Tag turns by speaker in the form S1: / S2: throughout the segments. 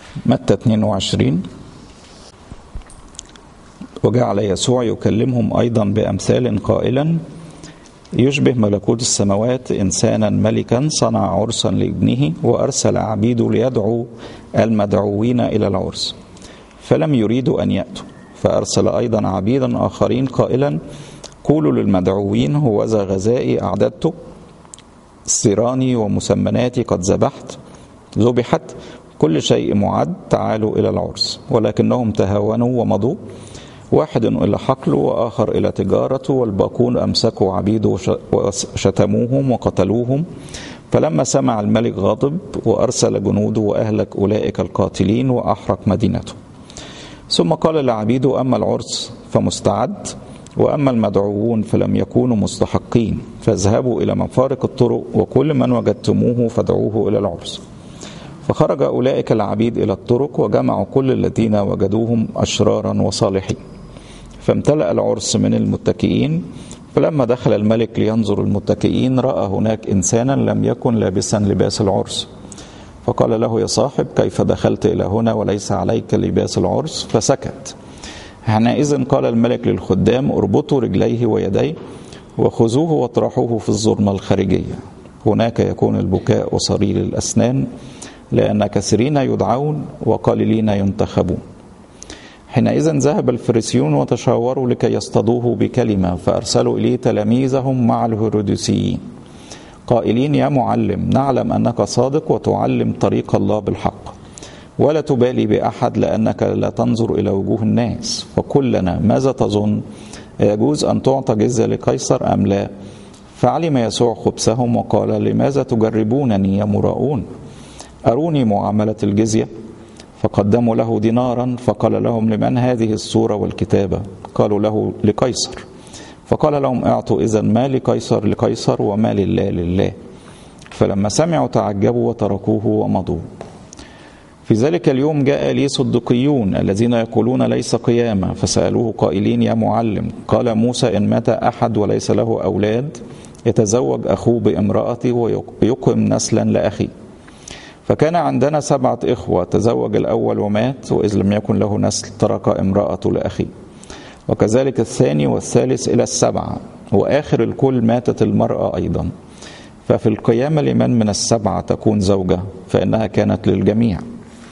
S1: متى 22 وجعل يسوع يكلمهم أيضا بأمثال قائلا يشبه ملكوت السماوات إنسانا ملكا صنع عرسا لابنه وأرسل عبيده ليدعو المدعوين إلى العرس فلم يريدوا أن يأتوا فأرسل أيضا عبيدا آخرين قائلا قولوا للمدعوين هوذا غذائي أعددته سيراني ومسمناتي قد ذبحت ذبحت كل شيء معد تعالوا إلى العرس ولكنهم تهاونوا ومضوا واحد إلى حقله وآخر إلى تجارته والباقون أمسكوا عبيده وشتموهم وقتلوهم فلما سمع الملك غضب وأرسل جنوده وأهلك أولئك القاتلين وأحرق مدينته ثم قال لعبيده أما العرس فمستعد وأما المدعوون فلم يكونوا مستحقين فاذهبوا إلى مفارق الطرق وكل من وجدتموه فادعوه إلى العرس فخرج أولئك العبيد إلى الطرق وجمعوا كل الذين وجدوهم أشرارا وصالحين فامتلأ العرس من المتكئين فلما دخل الملك لينظر المتكئين رأى هناك إنسانا لم يكن لابسا لباس العرس فقال له يا صاحب كيف دخلت إلى هنا وليس عليك لباس العرس فسكت حينئذ قال الملك للخدام اربطوا رجليه ويديه وخذوه واطرحوه في الظلمة الخارجية هناك يكون البكاء وصرير الأسنان لأن كثيرين يدعون وقليلين ينتخبون حينئذ ذهب الفريسيون وتشاوروا لكي يصطادوه بكلمة فأرسلوا إليه تلاميذهم مع الهروديسيين قائلين يا معلم نعلم أنك صادق وتعلم طريق الله بالحق ولا تبالي بأحد لأنك لا تنظر إلى وجوه الناس فكلنا ماذا تظن يجوز أن تعطى جزية لقيصر أم لا فعلم يسوع خبثهم وقال لماذا تجربونني يا مراؤون أروني معاملة الجزية فقدموا له دينارا فقال لهم لمن هذه الصورة والكتابة قالوا له لقيصر فقال لهم اعطوا إذا ما لقيصر لقيصر وما لله لله فلما سمعوا تعجبوا وتركوه ومضوا في ذلك اليوم جاء لي صدقيون الذين يقولون ليس قيامة فسألوه قائلين يا معلم قال موسى إن مات أحد وليس له أولاد يتزوج أخوه بامرأته ويقم نسلا لأخيه فكان عندنا سبعة إخوة تزوج الأول ومات وإذ لم يكن له نسل ترك امرأته لأخيه وكذلك الثاني والثالث إلى السبعة وآخر الكل ماتت المرأة أيضا ففي القيامة لمن من السبعة تكون زوجة فإنها كانت للجميع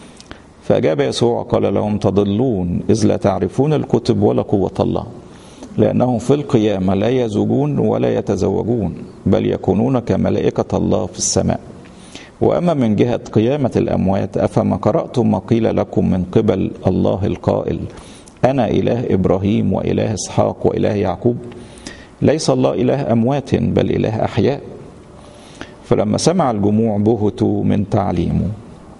S1: فأجاب يسوع قال لهم تضلون إذ لا تعرفون الكتب ولا قوة الله لأنهم في القيامة لا يزوجون ولا يتزوجون بل يكونون كملائكة الله في السماء وأما من جهة قيامة الأموات أفما قرأتم ما قيل لكم من قبل الله القائل أنا إله إبراهيم وإله إسحاق وإله يعقوب ليس الله إله أموات بل إله أحياء فلما سمع الجموع بهتوا من تعليمه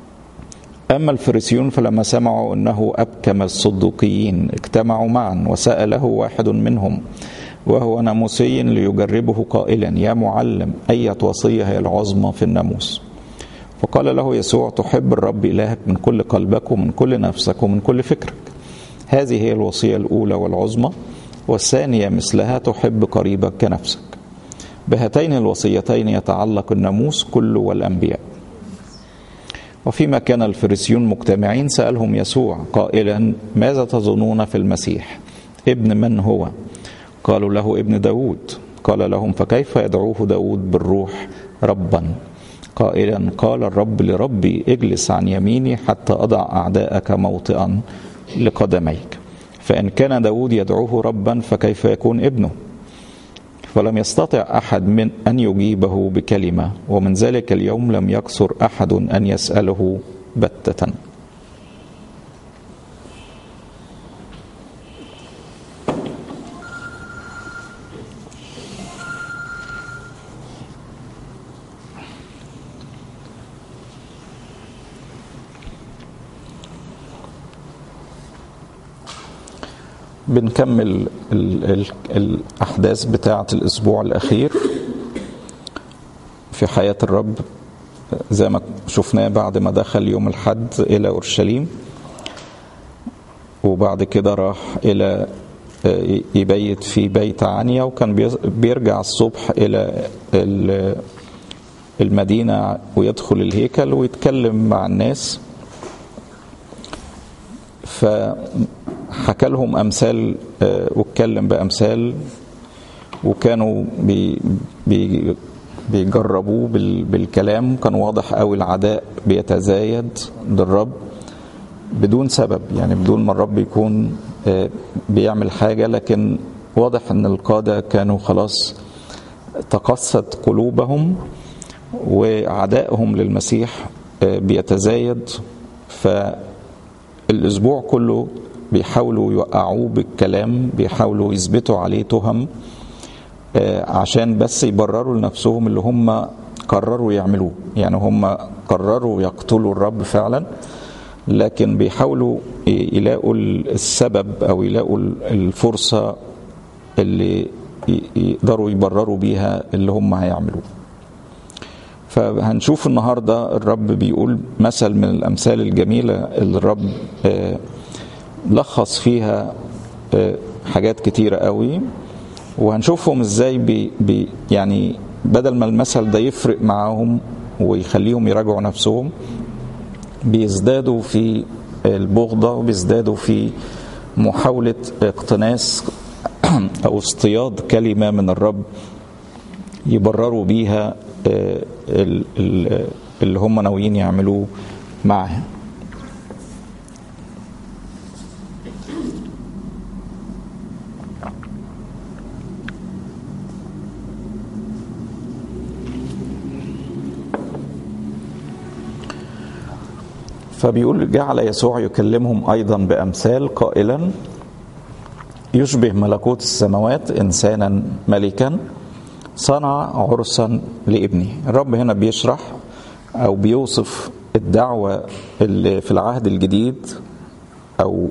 S1: أما الفريسيون فلما سمعوا أنه أبكم الصدوقيين اجتمعوا معا وسأله واحد منهم وهو ناموسي ليجربه قائلا يا معلم أية وصية هي العظمى في الناموس فقال له يسوع تحب الرب إلهك من كل قلبك ومن كل نفسك ومن كل فكرك هذه هي الوصية الأولى والعظمى والثانية مثلها تحب قريبك كنفسك بهاتين الوصيتين يتعلق الناموس كله والأنبياء وفيما كان الفريسيون مجتمعين سألهم يسوع قائلا ماذا تظنون في المسيح ابن من هو قالوا له ابن داود قال لهم فكيف يدعوه داود بالروح ربا قائلا قال الرب لربي اجلس عن يميني حتى أضع أعداءك موطئا لقدميك فإن كان داود يدعوه ربا فكيف يكون ابنه فلم يستطع أحد من أن يجيبه بكلمة ومن ذلك اليوم لم يكثر أحد أن يسأله بتة بنكمل ال ال الأحداث بتاعة الأسبوع الأخير في حياة الرب زي ما شفناه بعد ما دخل يوم الحد إلى أورشليم وبعد كده راح إلى يبيت في بيت عنيا وكان بيرجع الصبح إلى المدينة ويدخل الهيكل ويتكلم مع الناس فحكى لهم أمثال واتكلم بأمثال وكانوا بي بي بيجربوه بالكلام كان واضح قوي العداء بيتزايد للرب بدون سبب يعني بدون ما الرب يكون بيعمل حاجة لكن واضح ان القادة كانوا خلاص تقصت قلوبهم وعدائهم للمسيح بيتزايد فالاسبوع كله بيحاولوا يوقعوه بالكلام بيحاولوا يثبتوا عليه تهم عشان بس يبرروا لنفسهم اللي هم قرروا يعملوه يعني هم قرروا يقتلوا الرب فعلا لكن بيحاولوا يلاقوا السبب او يلاقوا الفرصه اللي يقدروا يبرروا بيها اللي هم هيعملوه فهنشوف النهارده الرب بيقول مثل من الامثال الجميله اللي الرب لخص فيها حاجات كتيره قوي وهنشوفهم ازاي بي بي يعني بدل ما المثل ده يفرق معاهم ويخليهم يراجعوا نفسهم بيزدادوا في البغضة وبيزدادوا في محاولة اقتناس أو اصطياد كلمة من الرب يبرروا بيها اللي هم ناويين يعملوه معها فبيقول جعل يسوع يكلمهم ايضا بامثال قائلا يشبه ملكوت السماوات انسانا ملكا صنع عرسا لابنه الرب هنا بيشرح او بيوصف الدعوه اللي في العهد الجديد او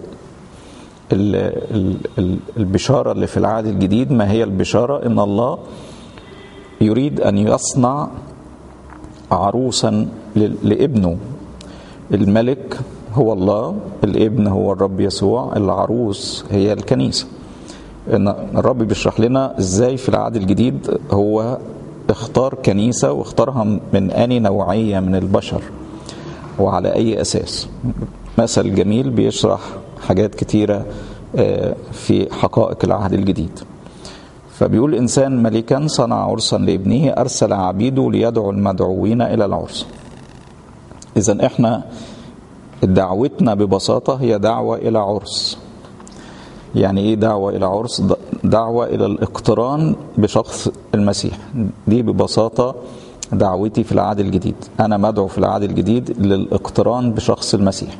S1: البشاره اللي في العهد الجديد ما هي البشاره ان الله يريد ان يصنع عروسا لابنه الملك هو الله الابن هو الرب يسوع العروس هي الكنيسة إن الرب بيشرح لنا ازاي في العهد الجديد هو اختار كنيسة واختارها من أني نوعية من البشر وعلى أي أساس مثل جميل بيشرح حاجات كتيرة في حقائق العهد الجديد فبيقول إنسان ملكا صنع عرسا لابنه أرسل عبيده ليدعو المدعوين إلى العرس إذا إحنا دعوتنا ببساطة هي دعوة إلى عرس يعني إيه دعوة إلى عرس؟ دعوة إلى الاقتران بشخص المسيح دي ببساطة دعوتي في العهد الجديد أنا مدعو في العهد الجديد للاقتران بشخص المسيح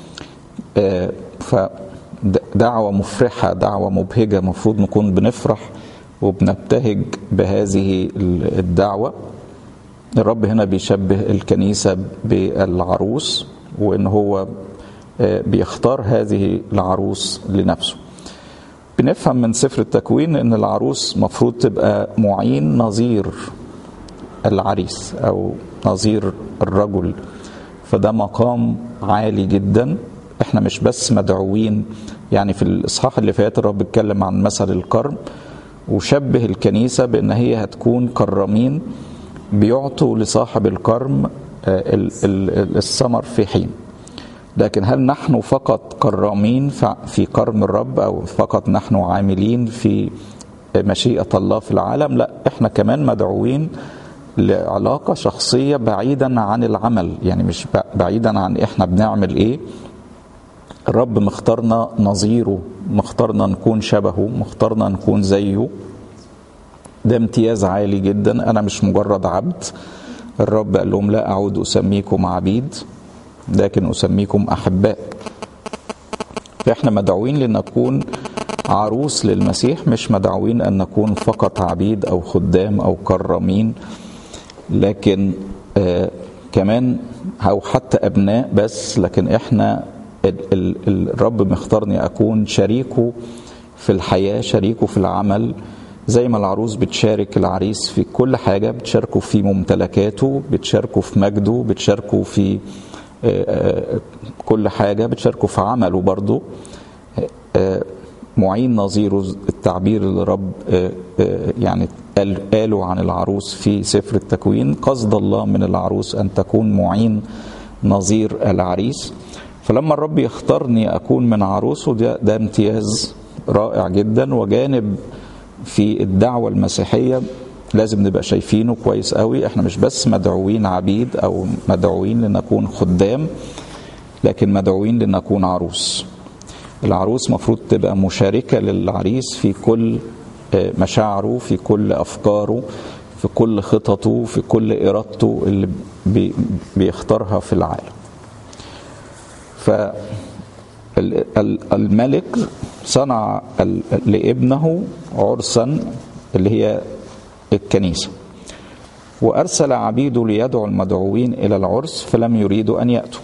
S1: فدعوة مفرحة دعوة مبهجة مفروض نكون بنفرح وبنبتهج بهذه الدعوة الرب هنا بيشبه الكنيسة بالعروس وإن هو بيختار هذه العروس لنفسه بنفهم من سفر التكوين ان العروس مفروض تبقى معين نظير العريس او نظير الرجل فده مقام عالي جدا احنا مش بس مدعوين يعني في الاصحاح اللي فات الرب اتكلم عن مثل الكرم وشبه الكنيسه بان هي هتكون كرامين بيعطوا لصاحب الكرم الثمر في حين لكن هل نحن فقط كرامين في كرم الرب او فقط نحن عاملين في مشيئه الله في العالم لا احنا كمان مدعوين لعلاقه شخصيه بعيدا عن العمل يعني مش بعيدا عن احنا بنعمل ايه الرب مختارنا نظيره مختارنا نكون شبهه مختارنا نكون زيه ده امتياز عالي جدا انا مش مجرد عبد الرب قال لهم لا اعود اسميكم عبيد لكن اسميكم احباء فاحنا مدعوين لنكون عروس للمسيح مش مدعوين ان نكون فقط عبيد او خدام او كرامين لكن آه كمان او حتى ابناء بس لكن احنا ال ال الرب مختارني اكون شريكه في الحياه شريكه في العمل زي ما العروس بتشارك العريس في كل حاجه بتشاركه في ممتلكاته بتشاركه في مجده بتشاركه في كل حاجة بتشاركوا في عمله برضو معين نظيره التعبير اللي رب يعني قالوا عن العروس في سفر التكوين قصد الله من العروس أن تكون معين نظير العريس فلما الرب يختارني اكون من عروسه ده, ده امتياز رائع جدا وجانب في الدعوه المسيحيه لازم نبقى شايفينه كويس قوي احنا مش بس مدعوين عبيد او مدعوين لنكون خدام لكن مدعوين لنكون عروس العروس مفروض تبقى مشاركة للعريس في كل مشاعره في كل أفكاره في كل خططه في كل إرادته اللي بيختارها في العالم فالملك صنع لابنه عرسا اللي هي الكنيسة وأرسل عبيده ليدعو المدعوين إلى العرس فلم يريدوا أن يأتوا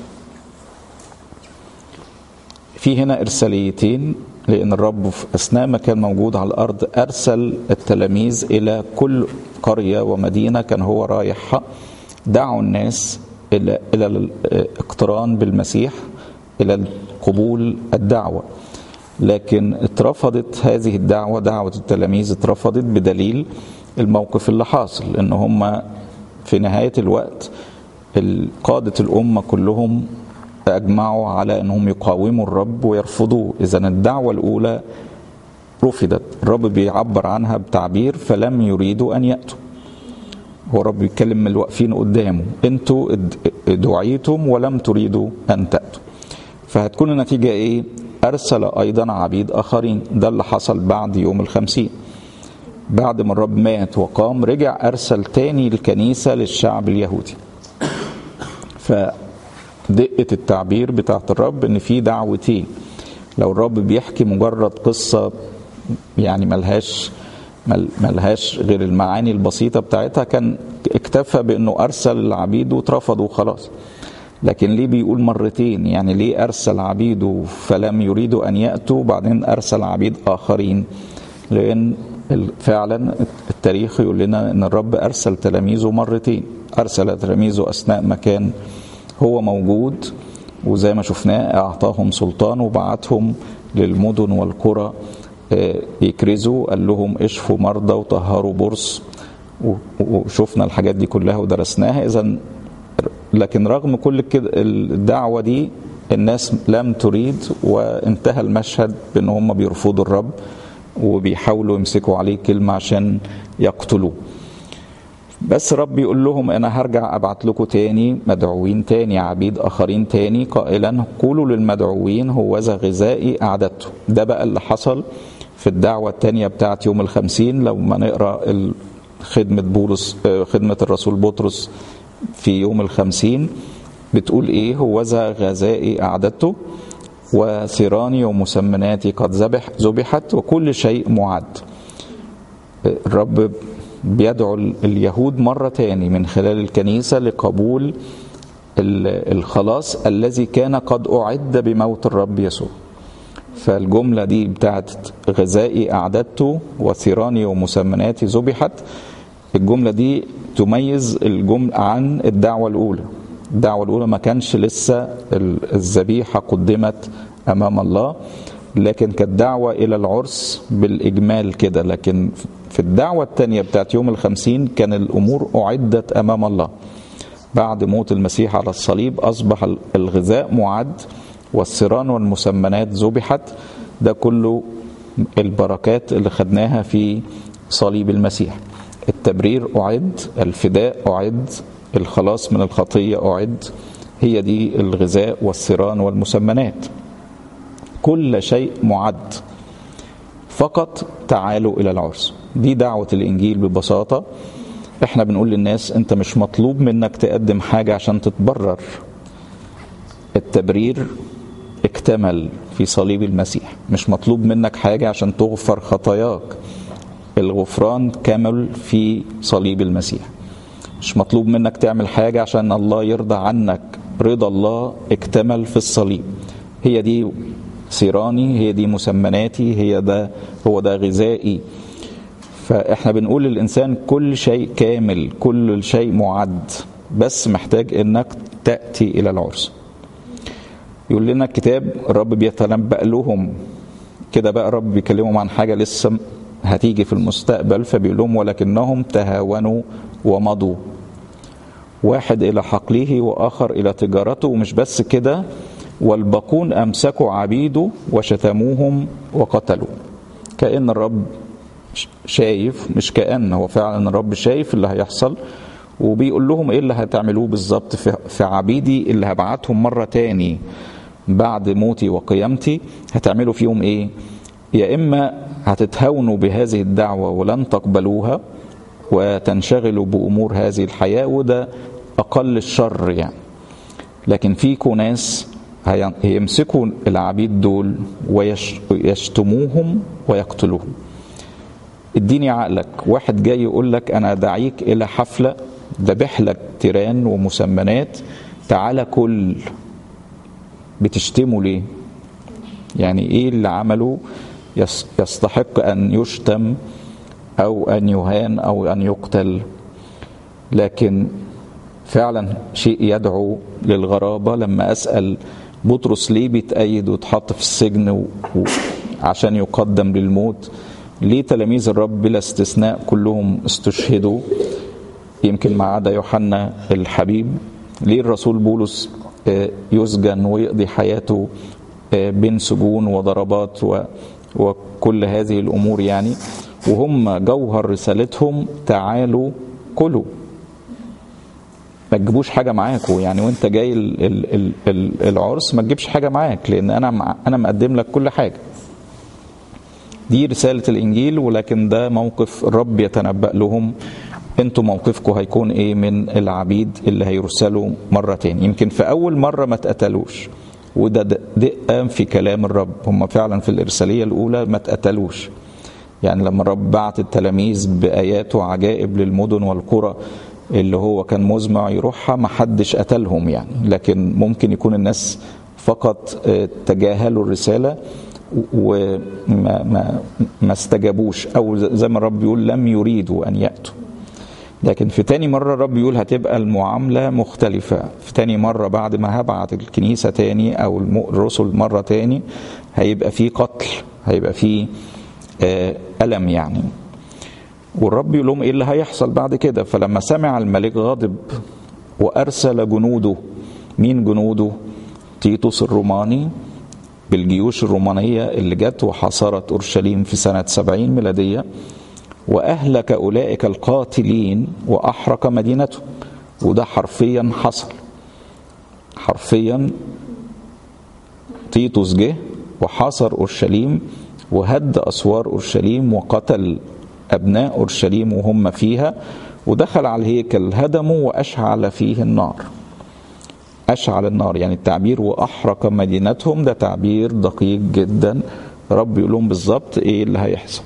S1: في هنا إرساليتين لأن الرب في أثناء ما كان موجود على الأرض أرسل التلاميذ إلى كل قرية ومدينة كان هو رايحها دعوا الناس إلى إلى الاقتران بالمسيح إلى قبول الدعوة لكن اترفضت هذه الدعوة دعوة التلاميذ اترفضت بدليل الموقف اللي حاصل ان هم في نهاية الوقت قادة الأمة كلهم أجمعوا على أنهم يقاوموا الرب ويرفضوه إذا الدعوة الأولى رفضت الرب بيعبر عنها بتعبير فلم يريدوا أن يأتوا هو الرب بيتكلم من الواقفين قدامه انتوا دعيتم ولم تريدوا أن تأتوا فهتكون النتيجة إيه أرسل أيضا عبيد آخرين ده اللي حصل بعد يوم الخمسين بعد ما الرب مات وقام رجع أرسل تاني الكنيسة للشعب اليهودي فدقة التعبير بتاعت الرب إن في دعوتين لو الرب بيحكي مجرد قصة يعني ملهاش ملهاش غير المعاني البسيطة بتاعتها كان اكتفى بأنه أرسل العبيد واترفضوا وخلاص لكن ليه بيقول مرتين يعني ليه أرسل عبيده فلم يريدوا أن يأتوا بعدين أرسل عبيد آخرين لأن فعلا التاريخ يقول لنا ان الرب ارسل تلاميذه مرتين ارسل تلاميذه اثناء ما كان هو موجود وزي ما شفناه اعطاهم سلطان وبعتهم للمدن والقرى يكرزوا قال لهم اشفوا مرضى وطهروا برص وشفنا الحاجات دي كلها ودرسناها اذا لكن رغم كل كده الدعوه دي الناس لم تريد وانتهى المشهد بان هم بيرفضوا الرب وبيحاولوا يمسكوا عليه كلمة عشان يقتلوه بس رب يقول لهم انا هرجع ابعت لكم تاني مدعوين تاني عبيد اخرين تاني قائلا قولوا للمدعوين هوذا غذائي اعددته ده بقى اللي حصل في الدعوة التانية بتاعت يوم الخمسين لما نقرأ خدمة بولس خدمة الرسول بطرس في يوم الخمسين بتقول ايه هوذا غذائي اعددته وثيراني ومسمناتي قد ذبح ذبحت وكل شيء معد الرب بيدعو اليهود مرة تاني من خلال الكنيسة لقبول الخلاص الذي كان قد أعد بموت الرب يسوع فالجملة دي بتاعت غذائي أعددته وثيراني ومسمناتي ذبحت الجملة دي تميز الجملة عن الدعوة الأولى الدعوة الأولى ما كانش لسه الذبيحة قدمت أمام الله لكن كانت دعوة إلى العرس بالإجمال كده لكن في الدعوة الثانية بتاعت يوم الخمسين كان الأمور أعدت أمام الله بعد موت المسيح على الصليب أصبح الغذاء معد والسران والمسمنات ذبحت ده كله البركات اللي خدناها في صليب المسيح التبرير أعد الفداء أعد الخلاص من الخطية أعد هي دي الغذاء والسران والمسمنات كل شيء معد فقط تعالوا إلى العرس دي دعوة الإنجيل ببساطة احنا بنقول للناس انت مش مطلوب منك تقدم حاجة عشان تتبرر التبرير اكتمل في صليب المسيح مش مطلوب منك حاجة عشان تغفر خطاياك الغفران كمل في صليب المسيح مش مطلوب منك تعمل حاجة عشان الله يرضى عنك رضا الله اكتمل في الصليب هي دي سيراني هي دي مسمناتي هي ده هو ده غذائي فاحنا بنقول للإنسان كل شيء كامل كل شيء معد بس محتاج انك تأتي إلى العرس يقول لنا الكتاب الرب بيتنبأ لهم كده بقى الرب بيكلمهم عن حاجة لسه هتيجي في المستقبل فبيقول لهم ولكنهم تهاونوا ومضوا واحد إلى حقله وآخر إلى تجارته ومش بس كده والباقون أمسكوا عبيده وشتموهم وقتلوا كأن الرب شايف مش كأن هو فعلا الرب شايف اللي هيحصل وبيقول لهم ايه اللي هتعملوه بالظبط في عبيدي اللي هبعتهم مرة تاني بعد موتي وقيامتي هتعملوا فيهم ايه يا اما هتتهاونوا بهذه الدعوة ولن تقبلوها وتنشغلوا بأمور هذه الحياة وده أقل الشر يعني لكن فيكم ناس هيمسكوا العبيد دول ويشتموهم ويقتلوهم اديني عقلك واحد جاي يقول لك انا دعيك الى حفله ذبح لك تيران ومسمنات تعالى كل بتشتمه ليه يعني ايه اللي عمله يستحق ان يشتم او ان يهان او ان يقتل لكن فعلا شيء يدعو للغرابه لما اسال بطرس ليه بيتأيد ويتحط في السجن عشان يقدم للموت ليه تلاميذ الرب بلا استثناء كلهم استشهدوا يمكن ما عدا يوحنا الحبيب ليه الرسول بولس يسجن ويقضي حياته بين سجون وضربات وكل هذه الامور يعني وهم جوهر رسالتهم تعالوا كلوا ما تجيبوش حاجه معاكم يعني وانت جاي العرس ما تجيبش حاجه معاك لان انا انا مقدم لك كل حاجه دي رساله الانجيل ولكن ده موقف الرب يتنبأ لهم انتوا موقفكم هيكون ايه من العبيد اللي هيرسلوا مره تاني يمكن في اول مره ما اتقتلوش وده دقه في كلام الرب هم فعلا في الارساليه الاولى ما اتقتلوش يعني لما الرب بعت التلاميذ بايات وعجائب للمدن والقرى اللي هو كان مزمع يروحها ما حدش قتلهم يعني لكن ممكن يكون الناس فقط تجاهلوا الرسالة وما ما ما استجابوش أو زي ما الرب يقول لم يريدوا أن يأتوا لكن في تاني مرة الرب يقول هتبقى المعاملة مختلفة في تاني مرة بعد ما هبعت الكنيسة تاني أو الرسل مرة تاني هيبقى في قتل هيبقى في ألم يعني والرب يقول لهم ايه اللي هيحصل بعد كده فلما سمع الملك غضب وارسل جنوده مين جنوده تيتوس الروماني بالجيوش الرومانية اللي جت وحاصرت أورشليم في سنة سبعين ميلادية وأهلك أولئك القاتلين وأحرق مدينته وده حرفيا حصل حرفيا تيتوس جه وحاصر أورشليم وهد أسوار أورشليم وقتل أبناء أورشليم وهم فيها ودخل على الهيكل هدموا وأشعل فيه النار أشعل النار يعني التعبير وأحرق مدينتهم ده تعبير دقيق جدا رب يقول لهم بالظبط إيه اللي هيحصل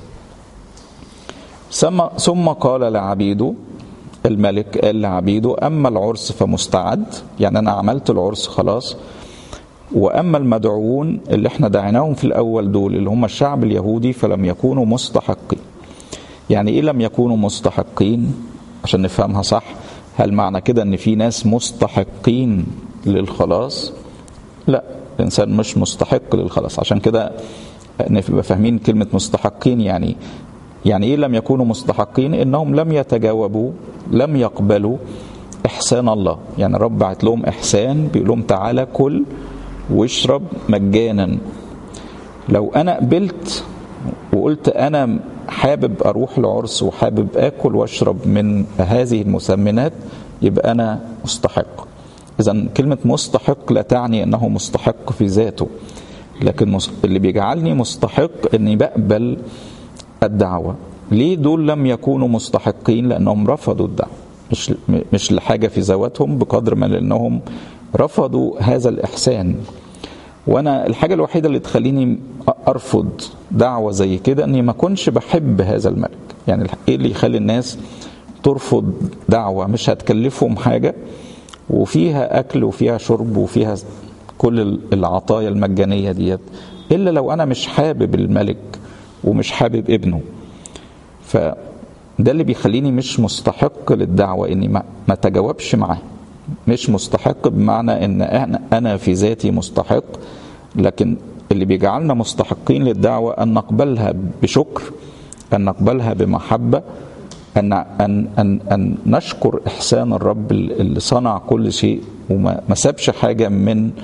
S1: ثم قال لعبيده الملك قال لعبيده أما العرس فمستعد يعني أنا عملت العرس خلاص واما المدعوون اللي احنا دعيناهم في الاول دول اللي هم الشعب اليهودي فلم يكونوا مستحقين يعني ايه لم يكونوا مستحقين عشان نفهمها صح هل معنى كده ان في ناس مستحقين للخلاص لا الانسان مش مستحق للخلاص عشان كده نبقى فاهمين كلمه مستحقين يعني يعني ايه لم يكونوا مستحقين انهم لم يتجاوبوا لم يقبلوا احسان الله يعني الرب بعت لهم احسان بيقول لهم تعالى كل واشرب مجانا لو انا قبلت وقلت انا حابب اروح العرس وحابب اكل واشرب من هذه المسمنات يبقى انا مستحق اذا كلمه مستحق لا تعني انه مستحق في ذاته لكن اللي بيجعلني مستحق اني بقبل الدعوه ليه دول لم يكونوا مستحقين لانهم رفضوا الدعوه مش مش لحاجه في ذواتهم بقدر ما لانهم رفضوا هذا الاحسان وانا الحاجه الوحيده اللي تخليني ارفض دعوه زي كده اني ما اكونش بحب هذا الملك يعني ايه اللي يخلي الناس ترفض دعوه مش هتكلفهم حاجه وفيها اكل وفيها شرب وفيها كل العطايا المجانيه ديت الا لو انا مش حابب الملك ومش حابب ابنه فده اللي بيخليني مش مستحق للدعوه اني ما, ما تجاوبش معاه مش مستحق بمعنى ان انا انا في ذاتي مستحق لكن اللي بيجعلنا مستحقين للدعوه ان نقبلها بشكر ان نقبلها بمحبه ان ان ان ان نشكر احسان الرب اللي صنع كل شيء وما ما سابش حاجه من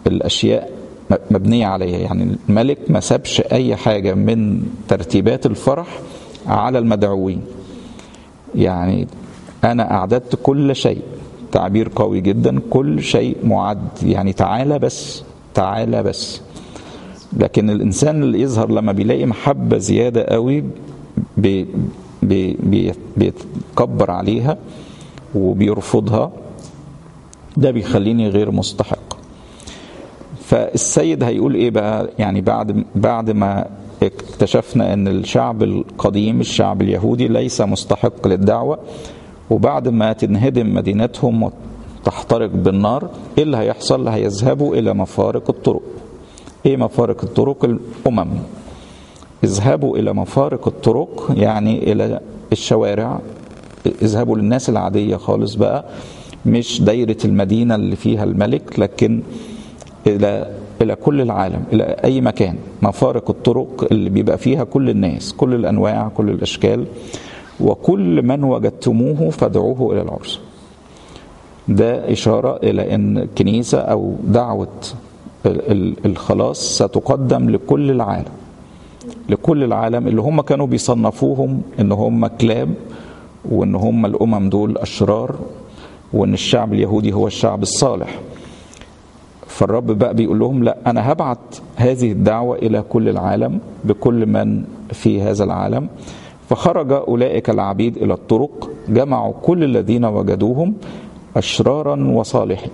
S1: الاشياء مبنيه عليها يعني الملك ما سابش اي حاجه من ترتيبات الفرح على المدعوين يعني انا اعددت كل شيء تعبير قوي جدا كل شيء معد يعني تعالى بس تعالى بس لكن الانسان اللي يظهر لما بيلاقي محبه زياده قوي بي بي بي بيتكبر عليها وبيرفضها ده بيخليني غير مستحق فالسيد هيقول ايه بقى يعني بعد بعد ما اكتشفنا ان الشعب القديم الشعب اليهودي ليس مستحق للدعوه وبعد ما تنهدم مدينتهم وتحترق بالنار ايه اللي هيحصل هيذهبوا الى مفارق الطرق ايه مفارق الطرق الامم اذهبوا الى مفارق الطرق يعني الى الشوارع اذهبوا للناس العاديه خالص بقى مش دايره المدينه اللي فيها الملك لكن الى الى كل العالم الى اي مكان مفارق الطرق اللي بيبقى فيها كل الناس كل الانواع كل الاشكال وكل من وجدتموه فادعوه الى العرس ده اشاره الى ان الكنيسه او دعوه الخلاص ستقدم لكل العالم لكل العالم اللي هم كانوا بيصنفوهم ان هم كلاب وان هم الامم دول اشرار وان الشعب اليهودي هو الشعب الصالح فالرب بقى بيقول لهم لا انا هبعت هذه الدعوه الى كل العالم بكل من في هذا العالم فخرج اولئك العبيد الى الطرق جمعوا كل الذين وجدوهم اشرارا وصالحين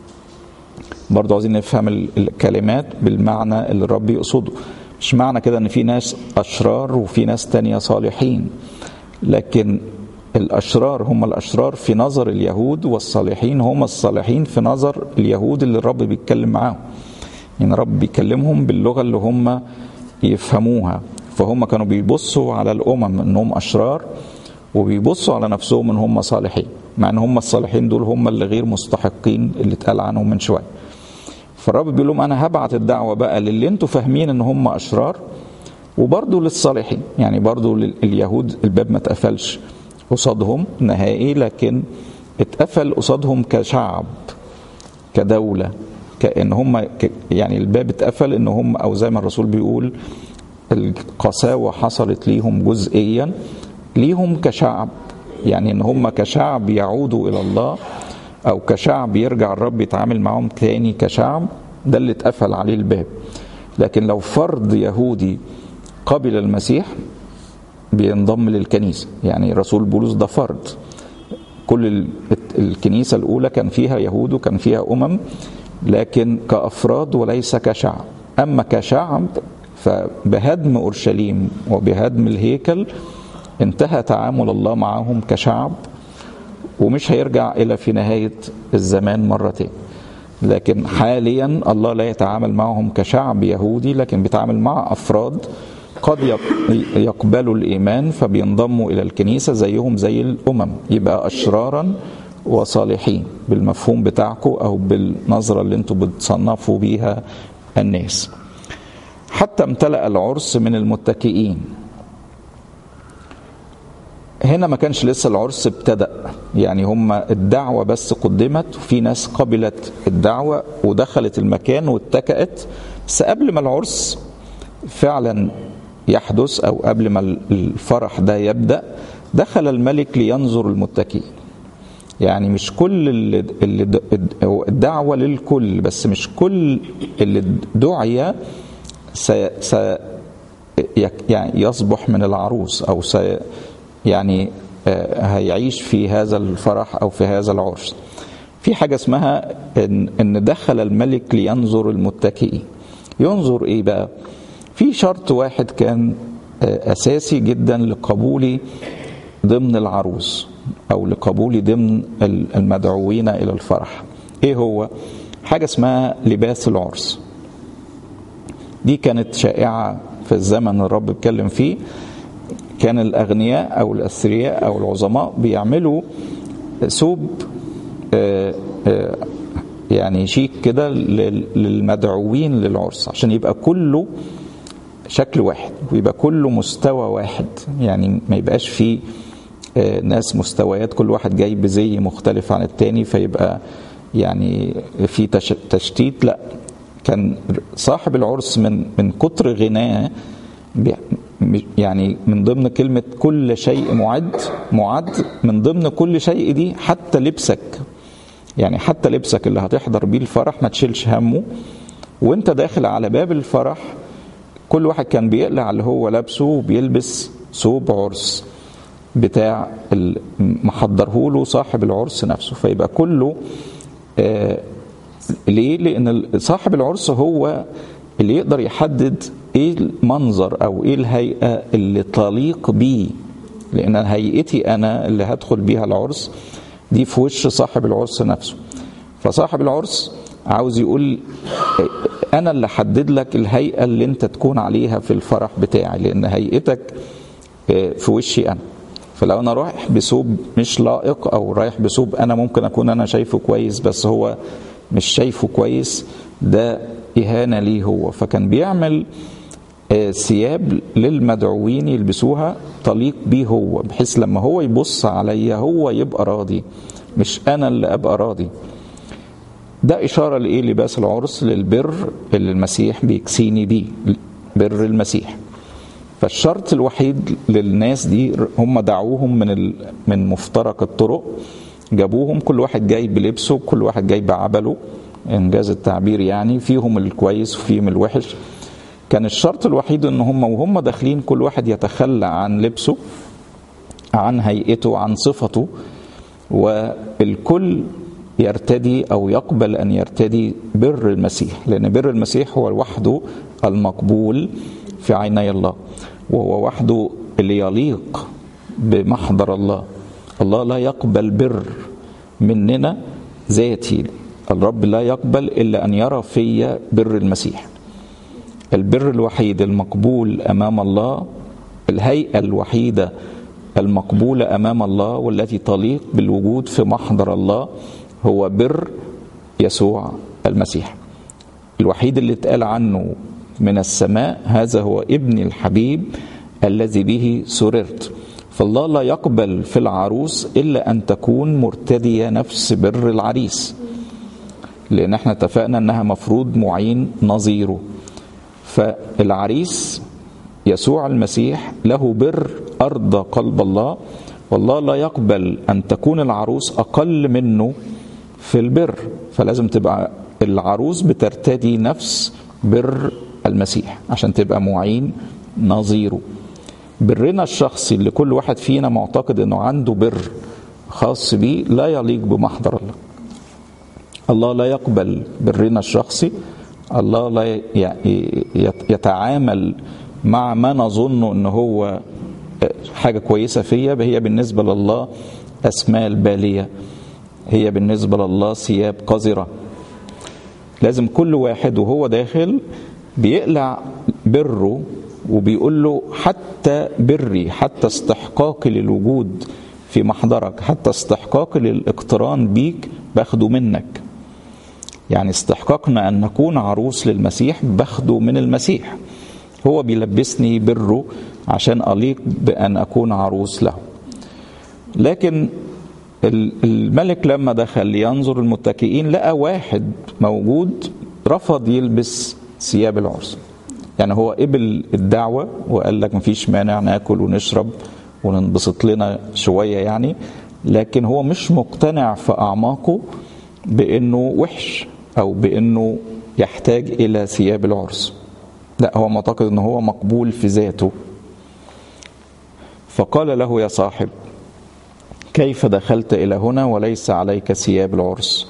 S1: برضه عايزين نفهم الكلمات بالمعنى اللي الرب يقصده مش معنى كده ان في ناس اشرار وفي ناس تانية صالحين لكن الاشرار هم الاشرار في نظر اليهود والصالحين هم الصالحين في نظر اليهود اللي الرب بيتكلم معاهم يعني الرب بيكلمهم باللغه اللي هم يفهموها فهم كانوا بيبصوا على الامم انهم اشرار وبيبصوا على نفسهم ان هم صالحين مع ان هم الصالحين دول هم اللي غير مستحقين اللي اتقال عنهم من شويه فالرب بيقول لهم انا هبعت الدعوه بقى للي انتوا فاهمين ان هم اشرار وبرضه للصالحين يعني برضه اليهود الباب ما اتقفلش قصادهم نهائي لكن اتقفل قصادهم كشعب كدولة كأن هم يعني الباب اتقفل ان هم او زي ما الرسول بيقول القساوة حصلت ليهم جزئيا ليهم كشعب يعني ان هم كشعب يعودوا الى الله او كشعب يرجع الرب يتعامل معهم تاني كشعب ده اللي اتقفل عليه الباب لكن لو فرد يهودي قبل المسيح بينضم للكنيسة يعني الرسول بولس ده فرد كل الكنيسة الأولى كان فيها يهود وكان فيها أمم لكن كأفراد وليس كشعب أما كشعب فبهدم أورشليم وبهدم الهيكل انتهى تعامل الله معهم كشعب ومش هيرجع إلى في نهاية الزمان مرتين لكن حاليا الله لا يتعامل معهم كشعب يهودي لكن بيتعامل مع أفراد قد يقبلوا الإيمان فبينضموا إلى الكنيسة زيهم زي الأمم يبقى أشرارا وصالحين بالمفهوم بتاعكم أو بالنظرة اللي انتم بتصنفوا بيها الناس حتى امتلأ العرس من المتكئين هنا ما كانش لسه العرس ابتدأ يعني هم الدعوة بس قدمت وفي ناس قبلت الدعوة ودخلت المكان واتكأت بس قبل ما العرس فعلا يحدث او قبل ما الفرح ده يبدا دخل الملك لينظر المتكئين يعني مش كل اللي, اللي الدعوه للكل بس مش كل اللي دعي سي سي يعني يصبح من العروس او سي يعني هيعيش في هذا الفرح او في هذا العرس في حاجه اسمها ان ان دخل الملك لينظر المتكئين ينظر ايه بقى في شرط واحد كان اساسي جدا لقبولي ضمن العروس او لقبولي ضمن المدعوين الى الفرح ايه هو حاجه اسمها لباس العرس دي كانت شائعه في الزمن الرب اتكلم فيه كان الاغنياء او الاثرياء او العظماء بيعملوا ثوب يعني شيك كده للمدعوين للعرس عشان يبقى كله شكل واحد ويبقى كله مستوى واحد يعني ما يبقاش فيه ناس مستويات كل واحد جاي بزي مختلف عن التاني فيبقى يعني في تشتيت لا كان صاحب العرس من من كتر غناه يعني من ضمن كلمة كل شيء معد معد من ضمن كل شيء دي حتى لبسك يعني حتى لبسك اللي هتحضر بيه الفرح ما تشيلش همه وانت داخل على باب الفرح كل واحد كان بيقلع اللي هو لابسه وبيلبس ثوب عرس بتاع محضره له صاحب العرس نفسه فيبقى كله آه ليه؟ لأن صاحب العرس هو اللي يقدر يحدد ايه المنظر او ايه الهيئه اللي تليق بيه لان هيئتي انا اللي هدخل بيها العرس دي في وش صاحب العرس نفسه فصاحب العرس عاوز يقول انا اللي حدد لك الهيئه اللي انت تكون عليها في الفرح بتاعي لان هيئتك في وشي انا فلو انا رايح بثوب مش لائق او رايح بثوب انا ممكن اكون انا شايفه كويس بس هو مش شايفه كويس ده اهانه ليه هو فكان بيعمل ثياب للمدعوين يلبسوها تليق بيه هو بحيث لما هو يبص عليا هو يبقى راضي مش انا اللي ابقى راضي ده اشاره لايه لباس العرس للبر اللي المسيح بيكسيني بيه بر المسيح فالشرط الوحيد للناس دي هم دعوهم من من مفترق الطرق جابوهم كل واحد جاي بلبسه كل واحد جاي بعبله انجاز التعبير يعني فيهم الكويس وفيهم الوحش كان الشرط الوحيد ان هم وهم داخلين كل واحد يتخلى عن لبسه عن هيئته عن صفته والكل يرتدي او يقبل ان يرتدي بر المسيح لان بر المسيح هو وحده المقبول في عيني الله وهو وحده اللي يليق بمحضر الله الله لا يقبل بر مننا ذاتي الرب لا يقبل الا ان يرى في بر المسيح البر الوحيد المقبول امام الله الهيئه الوحيده المقبوله امام الله والتي تليق بالوجود في محضر الله هو بر يسوع المسيح الوحيد اللي اتقال عنه من السماء هذا هو ابن الحبيب الذي به سررت فالله لا يقبل في العروس الا ان تكون مرتديه نفس بر العريس لان احنا اتفقنا انها مفروض معين نظيره فالعريس يسوع المسيح له بر ارضى قلب الله والله لا يقبل ان تكون العروس اقل منه في البر فلازم تبقى العروس بترتدي نفس بر المسيح عشان تبقى معين نظيره برنا الشخصي اللي كل واحد فينا معتقد انه عنده بر خاص بيه لا يليق بمحضر الله الله لا يقبل برنا الشخصي الله لا يتعامل مع ما نظن ان هو حاجه كويسه فيا هي بالنسبه لله اسماء باليه هي بالنسبه لله ثياب قذره لازم كل واحد وهو داخل بيقلع بره وبيقول له حتى بري حتى استحقاقي للوجود في محضرك حتى استحقاقي للاقتران بيك باخده منك يعني استحقاقنا ان نكون عروس للمسيح باخده من المسيح هو بيلبسني بره عشان اليق بان اكون عروس له لكن الملك لما دخل لينظر المتكئين لقى واحد موجود رفض يلبس ثياب العرس يعني هو قبل الدعوة وقال لك مفيش مانع ناكل ونشرب وننبسط لنا شوية يعني لكن هو مش مقتنع في أعماقه بأنه وحش أو بأنه يحتاج إلى ثياب العرس لا هو معتقد أنه هو مقبول في ذاته فقال له يا صاحب كيف دخلت إلى هنا وليس عليك ثياب العرس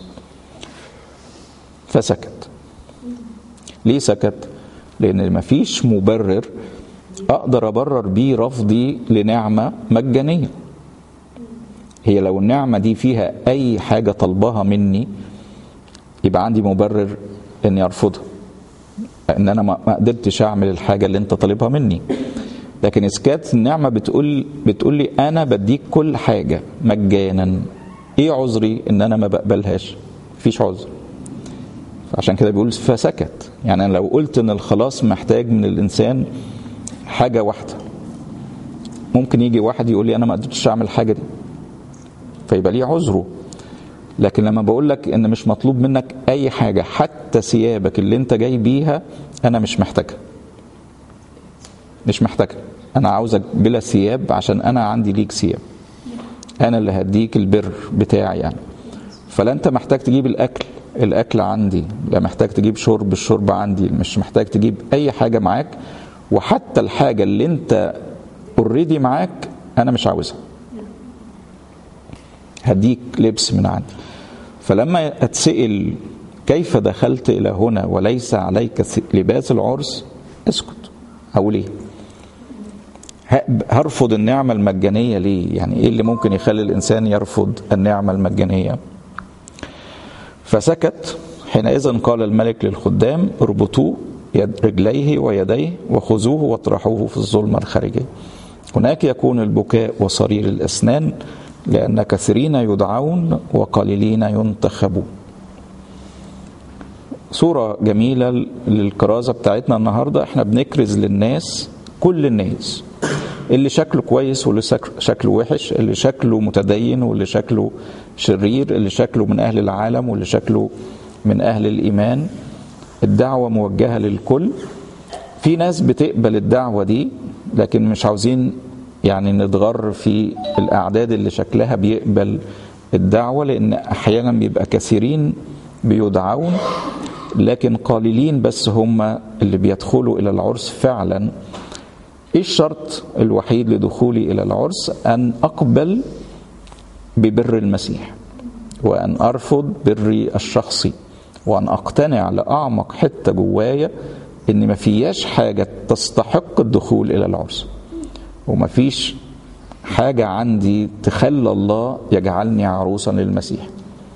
S1: فسكت ليه سكت لان مفيش مبرر اقدر ابرر بيه رفضي لنعمه مجانيه هي لو النعمه دي فيها اي حاجه طلبها مني يبقى عندي مبرر اني ارفضها ان انا ما قدرتش اعمل الحاجه اللي انت طالبها مني لكن اذا كانت النعمه بتقول بتقول لي انا بديك كل حاجه مجانا ايه عذري ان انا ما بقبلهاش مفيش عذر عشان كده بيقول فسكت يعني أنا لو قلت ان الخلاص محتاج من الانسان حاجه واحده ممكن يجي واحد يقول لي انا ما قدرتش اعمل الحاجه دي فيبقى ليه عذره لكن لما بقول لك ان مش مطلوب منك اي حاجه حتى ثيابك اللي انت جاي بيها انا مش محتاجها مش محتاجها انا عاوزك بلا ثياب عشان انا عندي ليك ثياب انا اللي هديك البر بتاعي يعني فلا انت محتاج تجيب الاكل الاكل عندي لا محتاج تجيب شرب الشرب عندي مش محتاج تجيب اي حاجه معاك وحتى الحاجه اللي انت اوريدي معاك انا مش عاوزها هديك لبس من عندي فلما اتسال كيف دخلت الى هنا وليس عليك لباس العرس اسكت اقول ايه هرفض النعمة المجانية ليه؟ يعني إيه اللي ممكن يخلي الإنسان يرفض النعمة المجانية؟ فسكت حينئذ قال الملك للخدام اربطوه يد رجليه ويديه وخذوه واطرحوه في الظلمة الخارجية هناك يكون البكاء وصرير الأسنان لأن كثيرين يدعون وقليلين ينتخبون صورة جميلة للكرازة بتاعتنا النهاردة احنا بنكرز للناس كل الناس اللي شكله كويس واللي شكله وحش اللي شكله متدين واللي شكله شرير اللي شكله من أهل العالم واللي شكله من أهل الإيمان الدعوة موجهة للكل في ناس بتقبل الدعوة دي لكن مش عاوزين يعني نتغر في الأعداد اللي شكلها بيقبل الدعوة لأن أحيانا بيبقى كثيرين بيدعون لكن قليلين بس هم اللي بيدخلوا إلى العرس فعلا ايه الشرط الوحيد لدخولي الى العرس ان اقبل ببر المسيح وان ارفض بري الشخصي وان اقتنع لاعمق حته جوايا ان ما فياش حاجه تستحق الدخول الى العرس وما فيش حاجه عندي تخلى الله يجعلني عروسا للمسيح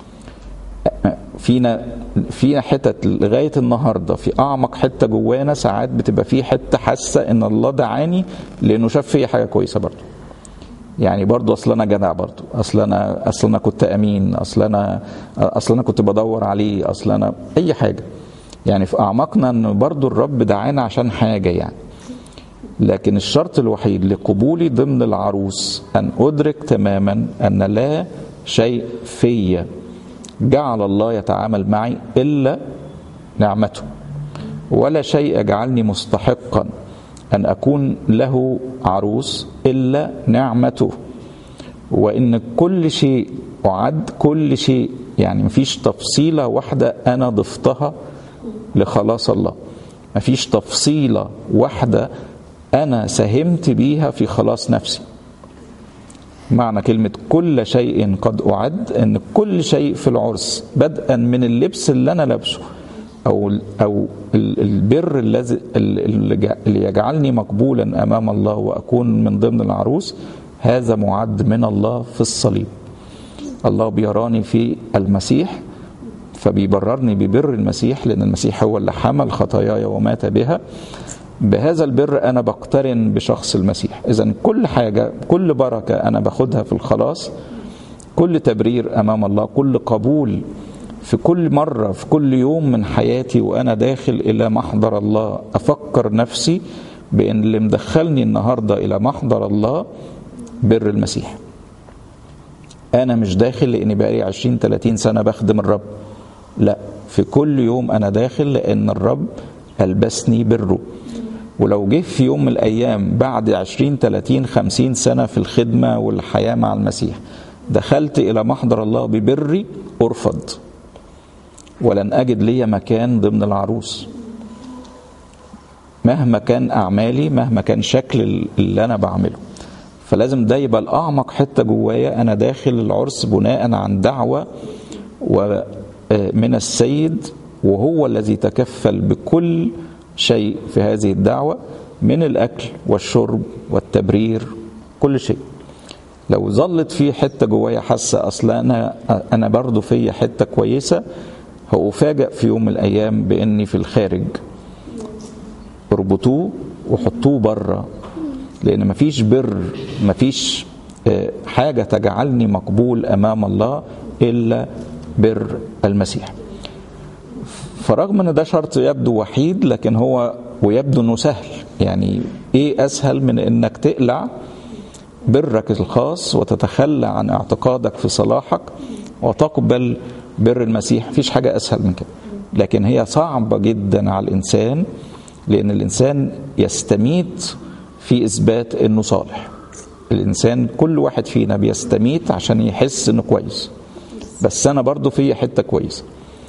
S1: فينا فينا حتت لغايه النهارده في اعمق حته جوانا ساعات بتبقى في حته حاسه ان الله دعاني لانه شاف فيا حاجه كويسه برضه يعني برضه اصل انا جدع برضه اصل انا اصل انا كنت امين اصل انا اصل انا كنت بدور عليه اصل انا اي حاجه يعني في اعماقنا ان برضه الرب دعانا عشان حاجه يعني لكن الشرط الوحيد لقبولي ضمن العروس ان ادرك تماما ان لا شيء فيا جعل الله يتعامل معي الا نعمته ولا شيء يجعلني مستحقا ان اكون له عروس الا نعمته وان كل شيء اعد كل شيء يعني مفيش تفصيله واحده انا ضفتها لخلاص الله مفيش تفصيله واحده انا ساهمت بيها في خلاص نفسي معنى كلمة كل شيء قد أعد أن كل شيء في العرس بدءا من اللبس اللي أنا لابسه أو أو البر الذي اللي يجعلني مقبولا أمام الله وأكون من ضمن العروس هذا معد من الله في الصليب الله بيراني في المسيح فبيبررني ببر المسيح لأن المسيح هو اللي حمل خطاياي ومات بها بهذا البر انا بقترن بشخص المسيح اذا كل حاجه كل بركه انا باخدها في الخلاص كل تبرير امام الله كل قبول في كل مره في كل يوم من حياتي وانا داخل الى محضر الله افكر نفسي بان اللي مدخلني النهارده الى محضر الله بر المسيح انا مش داخل لاني بقالي 20 30 سنه بخدم الرب لا في كل يوم انا داخل لان الرب البسني بره ولو جه في يوم من الايام بعد 20 30 50 سنه في الخدمه والحياه مع المسيح دخلت الى محضر الله ببري ارفض ولن اجد لي مكان ضمن العروس مهما كان اعمالي مهما كان شكل اللي انا بعمله فلازم ده يبقى الاعمق حته جوايا انا داخل العرس بناء عن دعوه ومن السيد وهو الذي تكفل بكل شيء في هذه الدعوة من الأكل والشرب والتبرير كل شيء لو ظلت في حتة جوايا حاسة أصل أنا أنا برضه في حتة كويسة هأفاجأ في يوم من الأيام بإني في الخارج اربطوه وحطوه بره لأن مفيش بر مفيش حاجة تجعلني مقبول أمام الله إلا بر المسيح فرغم ان ده شرط يبدو وحيد لكن هو ويبدو انه سهل يعني ايه اسهل من انك تقلع برك الخاص وتتخلى عن اعتقادك في صلاحك وتقبل بر المسيح مفيش حاجة أسهل من كده لكن هي صعبة جدا على الإنسان لأن الإنسان يستميت في إثبات إنه صالح الإنسان كل واحد فينا بيستميت عشان يحس إنه كويس بس أنا برضو في حتة كويسة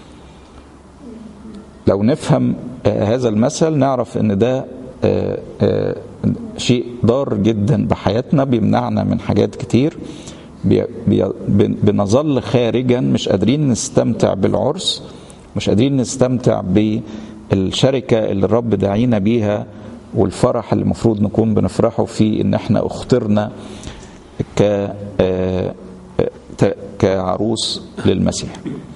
S1: لو نفهم هذا المثل نعرف إن ده شيء ضار جدا بحياتنا بيمنعنا من حاجات كتير بي بي بنظل خارجا مش قادرين نستمتع بالعرس مش قادرين نستمتع بالشركة اللي الرب داعينا بيها والفرح اللي المفروض نكون بنفرحه فيه ان احنا اخترنا ك كعروس للمسيح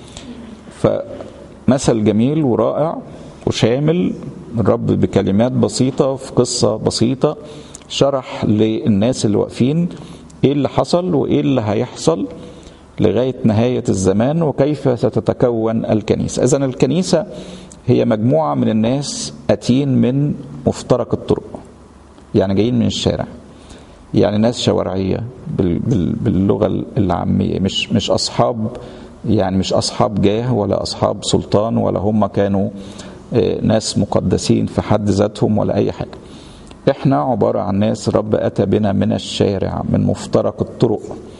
S1: فمثل جميل ورائع وشامل الرب بكلمات بسيطة في قصة بسيطة شرح للناس اللي واقفين ايه اللي حصل وايه اللي هيحصل لغاية نهاية الزمان وكيف ستتكون الكنيسة إذا الكنيسة هي مجموعة من الناس أتين من مفترق الطرق يعني جايين من الشارع يعني ناس شوارعية باللغة العامية مش مش أصحاب يعني مش أصحاب جاه ولا أصحاب سلطان ولا هم كانوا ناس مقدسين في حد ذاتهم ولا أي حاجة احنا عبارة عن ناس رب أتى بنا من الشارع من مفترق الطرق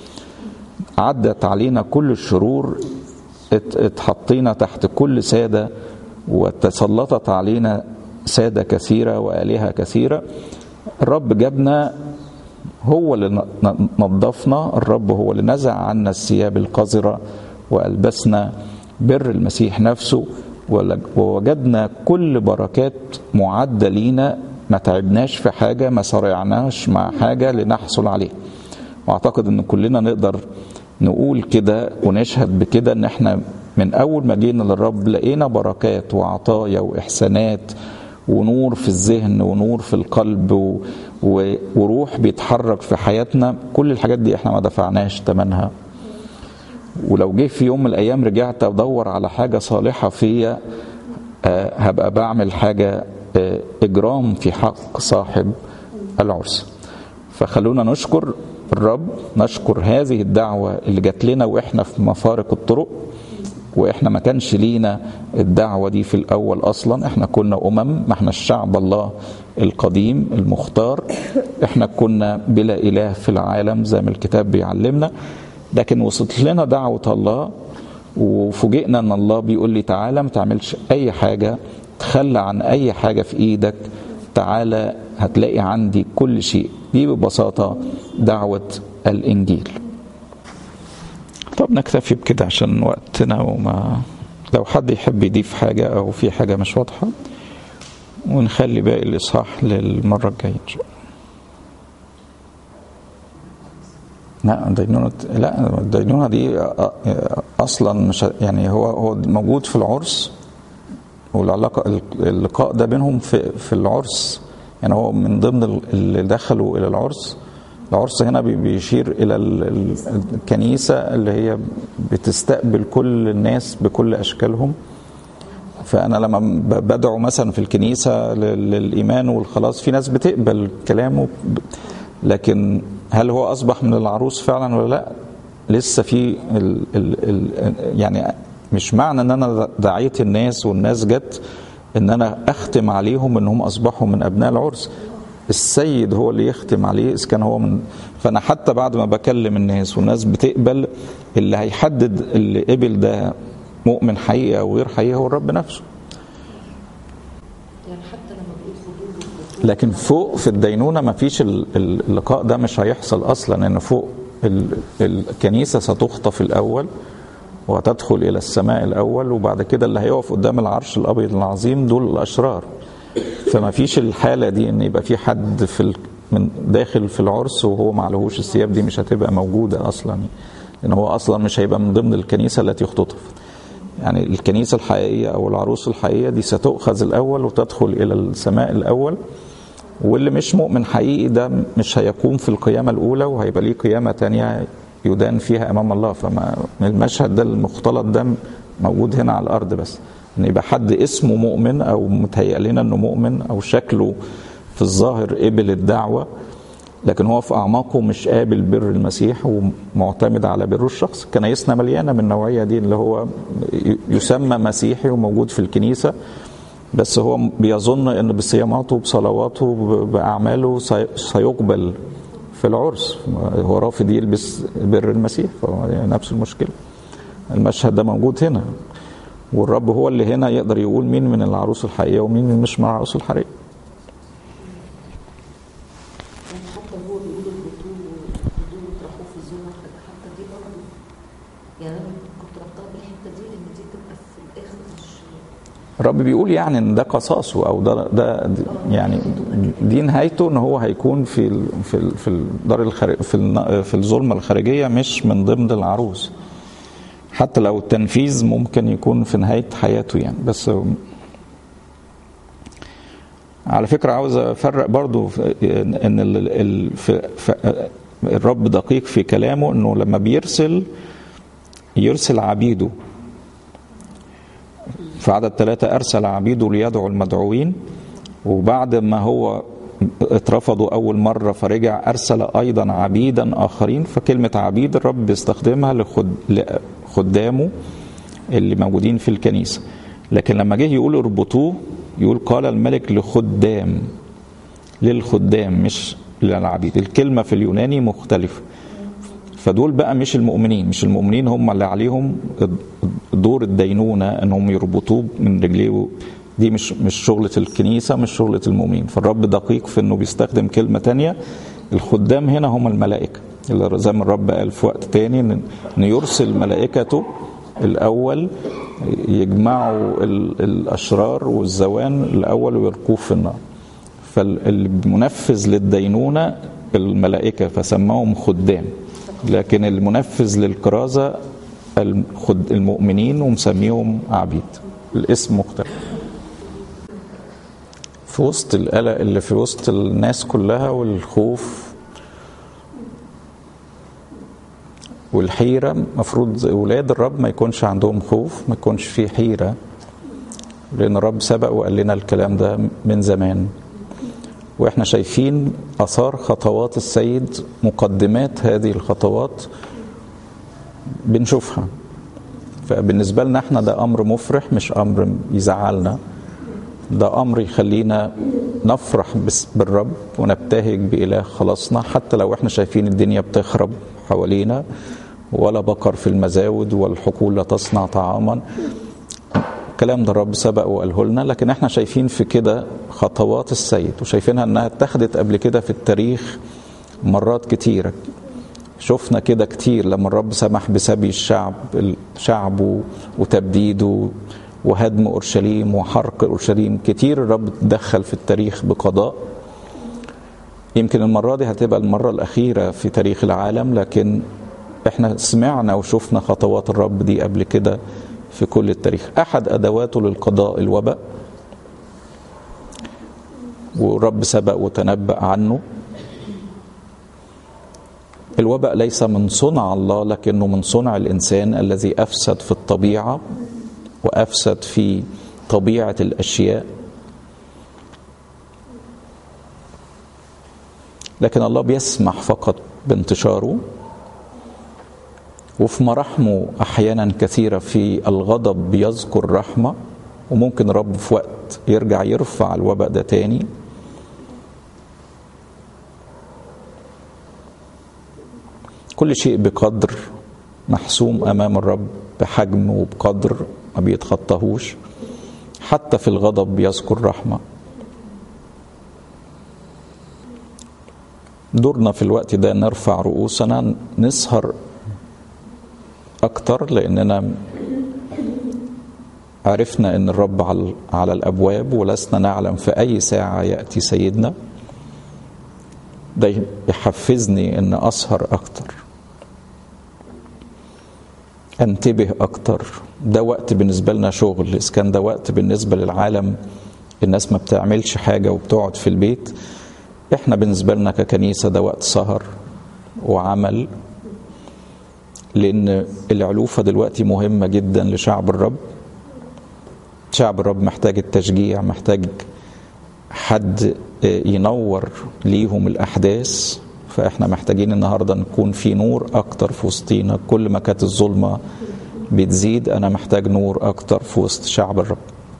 S1: عدت علينا كل الشرور اتحطينا تحت كل سادة وتسلطت علينا سادة كثيرة وآلهة كثيرة الرب جابنا هو اللي نظفنا الرب هو اللي نزع عنا الثياب القذرة وألبسنا بر المسيح نفسه ووجدنا كل بركات معدة لينا ما تعبناش في حاجة ما صرعناش مع حاجة لنحصل عليه واعتقد ان كلنا نقدر نقول كده ونشهد بكده ان احنا من اول ما جينا للرب لقينا بركات وعطايا واحسانات ونور في الذهن ونور في القلب و... و... وروح بيتحرك في حياتنا كل الحاجات دي احنا ما دفعناش ثمنها ولو جه في يوم من الايام رجعت ادور على حاجه صالحه فيا أه هبقى بعمل حاجه أه اجرام في حق صاحب العرس فخلونا نشكر الرب نشكر هذه الدعوة اللي جات لنا وإحنا في مفارق الطرق وإحنا ما كانش لينا الدعوة دي في الأول أصلا إحنا كنا أمم ما إحنا الشعب الله القديم المختار إحنا كنا بلا إله في العالم زي ما الكتاب بيعلمنا لكن وصلت لنا دعوة الله وفوجئنا ان الله بيقول لي تعالى ما تعملش اي حاجه تخلى عن اي حاجه في ايدك تعالى هتلاقي عندي كل شيء دي ببساطة دعوة الإنجيل طب نكتفي بكده عشان وقتنا وما لو حد يحب يضيف حاجة أو في حاجة مش واضحة ونخلي باقي الإصحاح للمرة الجاية إن شاء الله لا الدينونة لا الدينونة دي أصلا مش يعني هو هو موجود في العرس والعلاقة اللقاء ده بينهم في في العرس يعني هو من ضمن اللي دخلوا الى العرس العرس هنا بيشير الى الكنيسه اللي هي بتستقبل كل الناس بكل اشكالهم فانا لما بدعو مثلا في الكنيسه للايمان والخلاص في ناس بتقبل كلامه لكن هل هو اصبح من العروس فعلا ولا لا لسه في ال ال ال يعني مش معنى ان انا دعيت الناس والناس جت ان انا اختم عليهم انهم اصبحوا من ابناء العرس السيد هو اللي يختم عليه اذا كان هو من فانا حتى بعد ما بكلم الناس والناس بتقبل اللي هيحدد اللي قبل ده مؤمن حقيقي او غير حقيقي هو الرب نفسه
S2: يعني حتى لما بيقول خدوه
S1: لكن فوق في الدينونه ما فيش اللقاء ده مش هيحصل اصلا ان فوق الكنيسه ستخطف الاول وتدخل الى السماء الاول وبعد كده اللي هيقف قدام العرش الابيض العظيم دول الاشرار فما فيش الحاله دي ان يبقى في حد في من داخل في العرس وهو ما عليهوش الثياب دي مش هتبقى موجوده اصلا لان هو اصلا مش هيبقى من ضمن الكنيسه التي اختطف يعني الكنيسه الحقيقيه او العروس الحقيقيه دي ستؤخذ الاول وتدخل الى السماء الاول واللي مش مؤمن حقيقي ده مش هيقوم في القيامه الاولى وهيبقى ليه قيامه تانية يدان فيها امام الله فما المشهد ده المختلط ده موجود هنا على الارض بس ان يبقى حد اسمه مؤمن او متهيأ لنا انه مؤمن او شكله في الظاهر قبل الدعوه لكن هو في اعماقه مش قابل بر المسيح ومعتمد على بره الشخص كنايسنا مليانه من النوعيه دي اللي هو يسمى مسيحي وموجود في الكنيسه بس هو بيظن ان بصياماته بصلواته باعماله سي- سيقبل في العرس هو رافض يلبس بر المسيح فهو يعني نفس المشكله المشهد ده موجود هنا والرب هو اللي هنا يقدر يقول مين من العروس الحقيقيه ومين من مش من العروس الحقيقيه
S2: يعني حتى هو بيقول البطول والبطول وتروحوا في الزمر حتى دي برضه يعني انا كنت ربطها بالحته دي لان دي تبقى في الاخر مش
S1: الرب بيقول يعني ان ده قصاصه او ده ده يعني دي نهايته ان هو هيكون في ال في ال في الدار الخارج في الن- في الظلمه الخارجيه مش من ضمن العروس حتى لو التنفيذ ممكن يكون في نهايه حياته يعني بس على فكره عاوز افرق برضو في- ان ال ال في في الرب دقيق في كلامه انه لما بيرسل يرسل عبيده في عدد ثلاثة أرسل عبيده ليدعو المدعوين وبعد ما هو اترفضوا أول مرة فرجع أرسل أيضا عبيدا آخرين فكلمة عبيد الرب بيستخدمها لخد لخدامه اللي موجودين في الكنيسة لكن لما جه يقول اربطوه يقول قال الملك لخدام للخدام مش للعبيد الكلمة في اليوناني مختلفة فدول بقى مش المؤمنين مش المؤمنين هم اللي عليهم دور الدينونة انهم يربطوه من رجليه دي مش مش شغلة الكنيسة مش شغلة المؤمنين فالرب دقيق في انه بيستخدم كلمة تانية الخدام هنا هم الملائكة اللي زي ما الرب قال في وقت تاني ان إن يرسل ملائكته الاول يجمعوا ال- الاشرار والزوان الاول ويلقوه في النار فالمنفذ للدينونة الملائكة فسماهم خدام لكن المنفذ للكرازة الخد- المؤمنين ومسميهم عبيد الاسم مختلف في وسط القلق اللي في وسط الناس كلها والخوف والحيرة مفروض أولاد الرب ما يكونش عندهم خوف ما يكونش فيه حيرة لأن الرب سبق وقال لنا الكلام ده من زمان واحنا شايفين اثار خطوات السيد مقدمات هذه الخطوات بنشوفها فبالنسبه لنا احنا ده امر مفرح مش امر يزعلنا ده امر يخلينا نفرح بس- بالرب ونبتهج باله خلاصنا حتى لو احنا شايفين الدنيا بتخرب حوالينا ولا بقر في المزاود والحقول لا تصنع طعاما الكلام ده الرب سبق وقاله لنا لكن احنا شايفين في كده خطوات السيد وشايفينها انها اتخذت قبل كده في التاريخ مرات كتيرة شفنا كده كتير لما الرب سمح بسبي الشعب شعبه وتبديده وهدم اورشليم وحرق اورشليم كتير الرب تدخل في التاريخ بقضاء يمكن المرة دي هتبقى المرة الأخيرة في تاريخ العالم لكن احنا سمعنا وشفنا خطوات الرب دي قبل كده في كل التاريخ أحد أدواته للقضاء الوباء والرب سبق وتنبأ عنه الوباء ليس من صنع الله لكنه من صنع الإنسان الذي أفسد في الطبيعة وأفسد في طبيعة الأشياء لكن الله بيسمح فقط بانتشاره وفي مراحمه احيانا كثيره في الغضب بيذكر رحمه وممكن رب في وقت يرجع يرفع الوباء ده تاني كل شيء بقدر محسوم امام الرب بحجم وبقدر ما بيتخطاهوش حتى في الغضب بيذكر رحمه دورنا في الوقت ده نرفع رؤوسنا نسهر اكتر لاننا عرفنا ان الرب على الابواب ولسنا نعلم في اي ساعه ياتي سيدنا ده يحفزني ان اسهر اكتر انتبه اكتر ده وقت بالنسبه لنا شغل اذا كان ده وقت بالنسبه للعالم الناس ما بتعملش حاجه وبتقعد في البيت احنا بالنسبه لنا ككنيسه ده وقت سهر وعمل لان العلوفه دلوقتي مهمه جدا لشعب الرب شعب الرب محتاج التشجيع محتاج حد ينور ليهم الاحداث فاحنا محتاجين النهارده نكون في نور اكتر في وسطينا كل ما كانت الظلمه بتزيد انا محتاج نور اكتر في وسط شعب الرب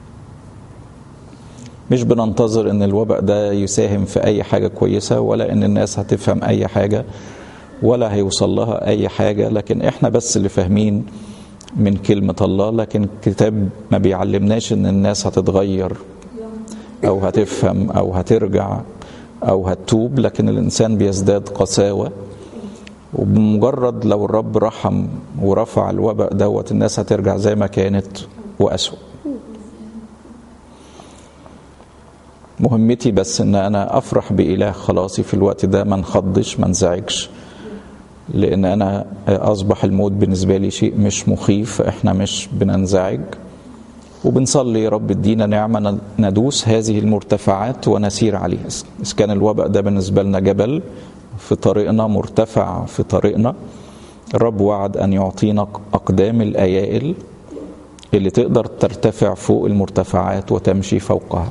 S1: مش بننتظر ان الوباء ده يساهم في اي حاجه كويسه ولا ان الناس هتفهم اي حاجه ولا هيوصل لها اي حاجه لكن احنا بس اللي فاهمين من كلمه الله لكن الكتاب ما بيعلمناش ان الناس هتتغير او هتفهم او هترجع او هتتوب لكن الانسان بيزداد قساوه وبمجرد لو الرب رحم ورفع الوباء دوت الناس هترجع زي ما كانت واسوأ مهمتي بس ان انا افرح باله خلاصي في الوقت ده ما انخضش ما انزعجش لان انا اصبح الموت بالنسبه لي شيء مش مخيف احنا مش بننزعج وبنصلي يا رب ادينا نعمه ندوس هذه المرتفعات ونسير عليها اذا كان الوباء ده بالنسبه لنا جبل في طريقنا مرتفع في طريقنا الرب وعد ان يعطينا اقدام الايائل اللي تقدر ترتفع فوق المرتفعات وتمشي فوقها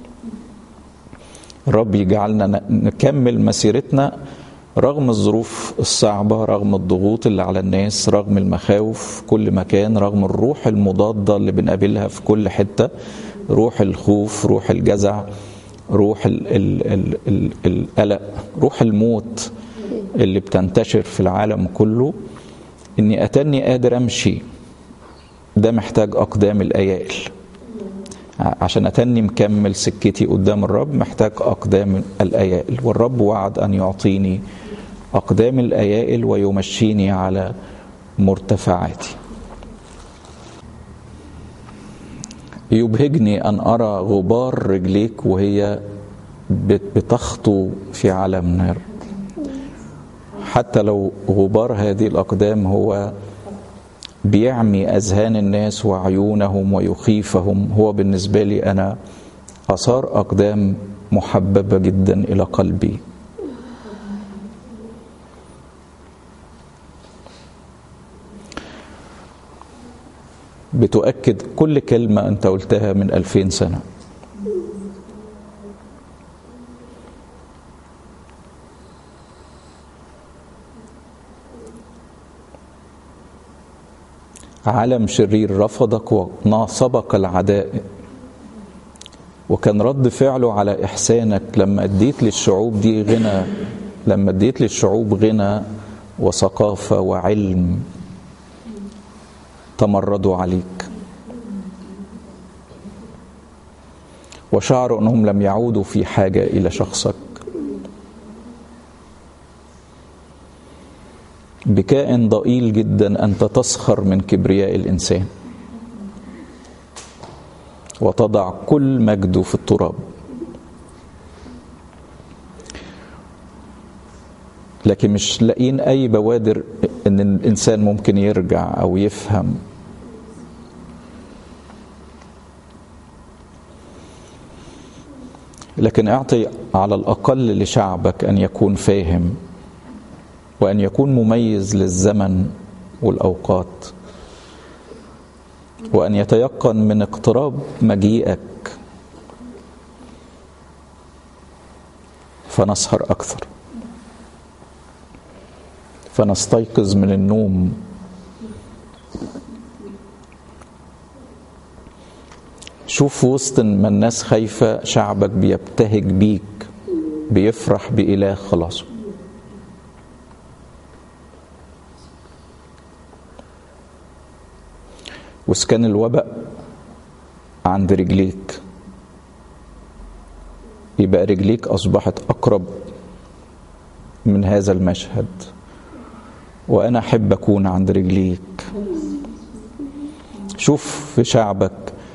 S1: الرب يجعلنا نكمل مسيرتنا رغم الظروف الصعبة رغم الضغوط اللي على الناس رغم المخاوف في كل مكان رغم الروح المضادة اللي بنقابلها في كل حتة روح الخوف روح الجزع روح ال ال ال ال القلق روح الموت اللي بتنتشر في العالم كله اني اتني قادر امشي ده محتاج اقدام الايائل عشان اتني مكمل سكتي قدام الرب محتاج اقدام الايائل والرب وعد ان يعطيني اقدام الايائل ويمشيني على مرتفعاتي يبهجني ان ارى غبار رجليك وهي بتخطو في عالم نار حتى لو غبار هذه الاقدام هو بيعمي اذهان الناس وعيونهم ويخيفهم هو بالنسبه لي انا اثار اقدام محببه جدا الى قلبي بتؤكد كل كلمه انت قلتها من ألفين سنه عالم شرير رفضك وناصبك العداء وكان رد فعله على احسانك لما اديت للشعوب دي غنى لما اديت للشعوب غنى وثقافه وعلم تمردوا عليك وشعروا انهم لم يعودوا في حاجه الى شخصك بكاء ضئيل جدا انت تسخر من كبرياء الانسان وتضع كل مجده في التراب لكن مش لاقيين اي بوادر ان الانسان ممكن يرجع او يفهم لكن اعطي على الاقل لشعبك ان يكون فاهم وان يكون مميز للزمن والاوقات وان يتيقن من اقتراب مجيئك فنسهر اكثر فنستيقظ من النوم شوف وسط ما الناس خايفه شعبك بيبتهج بيك بيفرح باله خلاصه وسكان الوباء عند رجليك يبقى رجليك اصبحت اقرب من هذا المشهد وانا احب اكون عند رجليك شوف في شعبك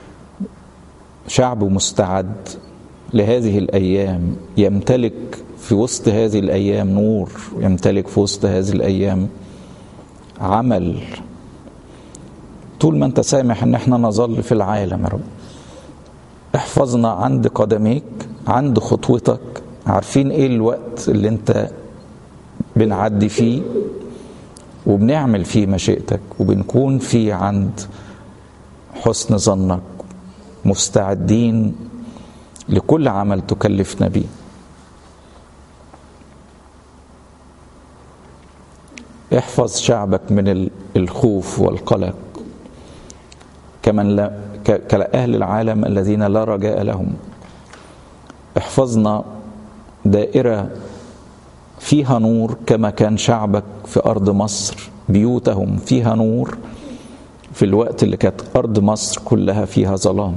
S1: شعب مستعد لهذه الايام يمتلك في وسط هذه الايام نور يمتلك في وسط هذه الايام عمل طول ما انت سامح ان احنا نظل في العالم يا رب احفظنا عند قدميك عند خطوتك عارفين ايه الوقت اللي انت بنعدي فيه وبنعمل فيه مشيئتك وبنكون فيه عند حسن ظنك مستعدين لكل عمل تكلفنا بيه احفظ شعبك من ال- الخوف والقلق كمن لا ك- كأهل العالم الذين لا رجاء لهم احفظنا دائرة فيها نور كما كان شعبك في أرض مصر بيوتهم فيها نور في الوقت اللي كانت أرض مصر كلها فيها ظلام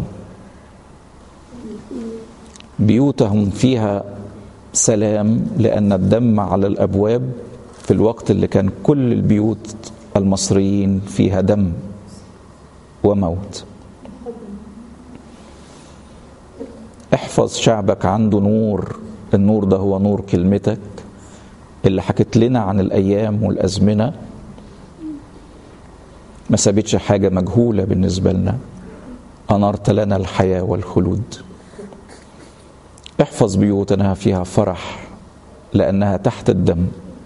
S1: بيوتهم فيها سلام لأن الدم على الأبواب في الوقت اللي كان كل البيوت المصريين فيها دم وموت احفظ شعبك عنده نور النور ده هو نور كلمتك اللي حكت لنا عن الأيام والأزمنة ما سابتش حاجة مجهولة بالنسبة لنا أنرت لنا الحياة والخلود احفظ بيوتنا فيها فرح لأنها تحت الدم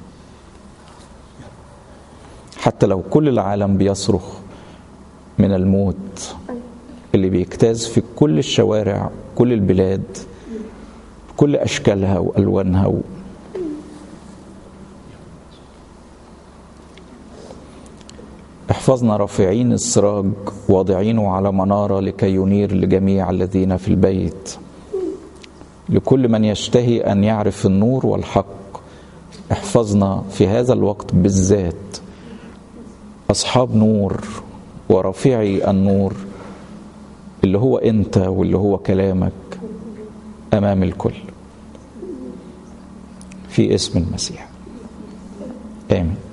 S1: حتى لو كل العالم بيصرخ من الموت اللي بيجتاز في كل الشوارع كل البلاد كل أشكالها وألوانها و... احفظنا رافعين السراج واضعينه على منارة لكي ينير لجميع الذين في البيت لكل من يشتهي أن يعرف النور والحق احفظنا في هذا الوقت بالذات أصحاب نور ورافعي النور اللي هو أنت واللي هو كلامك أمام الكل في اسم المسيح آمين